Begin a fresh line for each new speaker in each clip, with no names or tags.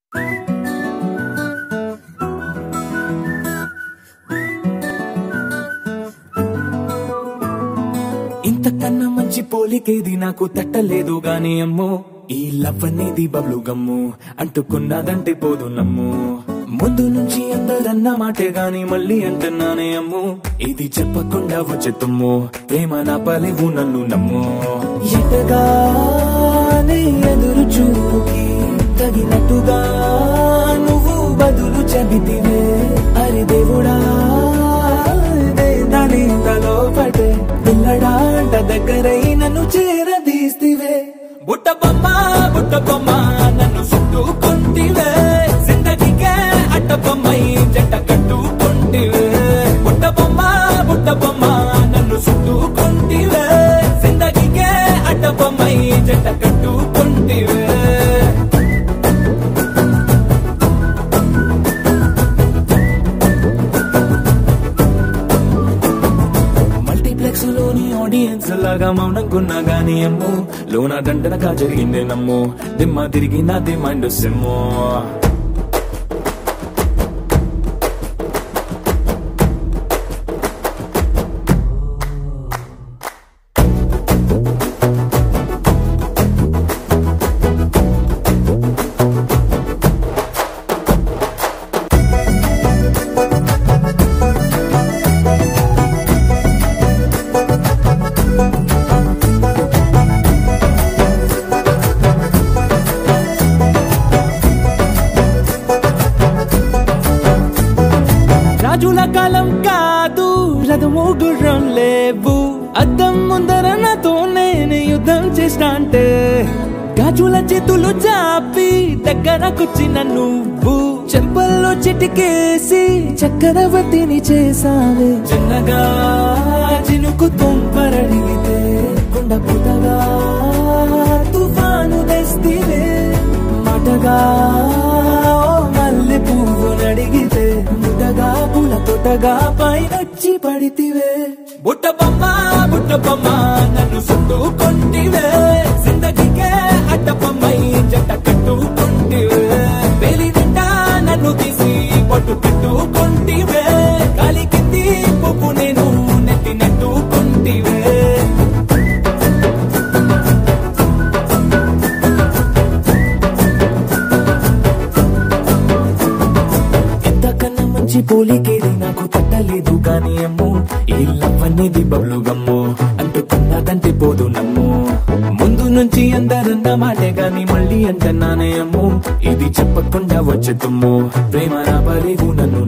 ఇంతకన్నా మంచి పోలికేది నాకు తట్టలేదు గాని అమ్మో ఈ లవ్ అనేది బబ్లు గమ్ము అంటుకున్నదంటే పోదు నమ్ము ముందు నుంచి అందరన్న మాటే గాని మళ్ళీ అంటున్నానే అమ్ము ఇది చెప్పకుండా వచ్చే తుమ్ము ప్రేమ నా పలేవు నన్ను నమ్ము ఎటగానే ఎదురు చూకి తగినట్టుగా నువ్వు బదులు చెబితివే అరి దేవుడా దాని తలో పటే పిల్లడాంట దగ్గరై నన్ను చేరదీస్తివే బుట్ట బొమ్మ బుట్ట బొమ్మ నన్ను చుట్టుకుంటివే జిందగీకే అట్ట బొమ్మై జంట కట్టుకుంటివే బుట్ట బొమ్మ బుట్ట బొమ్మ నన్ను చుట్టుకుంటివే జిందగీకే అట్ట బొమ్మై జంట కట్టుకుంటివే మల్టీప్లెక్స్ లోని ఆడియన్స్ లాగా మౌనంకున్నా గానీ అమ్ము లోన దండనగా జరిగింది నమ్ము దిమ్మ తిరిగి నాది మైండ్ సిమ్ము రాజుల కాలం కాదు రథము గుర్రం లేవు అద్దం ముందర నాతో నేను యుద్ధం చేస్తా అంటే గాజుల చేతులు చాపి దగ్గరకొచ్చిన నువ్వు చెంపల్లో చిటికేసి చక్రవర్తిని చేసావే చిన్నగా చినుకు తుంపరడిగితే కొండ పుటగా తుఫాను తెస్తివే మాటగా ఓ మల్లె పువ్వు నడిగితే ముటగా పూల తొటగా పైనొచ్చి పడితివే బుట్ట బొమ్మ బుట్ట బొమ్మ నన్ను చుట్టుకుంటివే జిందగీకే అడ్డ బొమ్మై జంట కట్టుకుంటివే వేలి నిండా నన్ను తీసి పట్టు కట్టుకుంటివే కాలి కింది పువ్వు నేను నెత్తి నెట్టుకుంటివే ఎంతకన్నా మంచి పోలికేది నాకు తట్టలేదు కానీ అమ్ము ఈ లవ్ అనేది బబ్లు గమ్ము అంటుకున్నదంటే పోదు నమ్ము ముందు నుంచి అందరన్న మాటే గాని మళ్ళీ అంటున్నానే అమ్ము ఇది చెప్పకుండా వచ్చే తుమ్ము ప్రేమ నా పలేవు నన్ను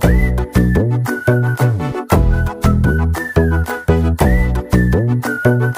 నమ్ము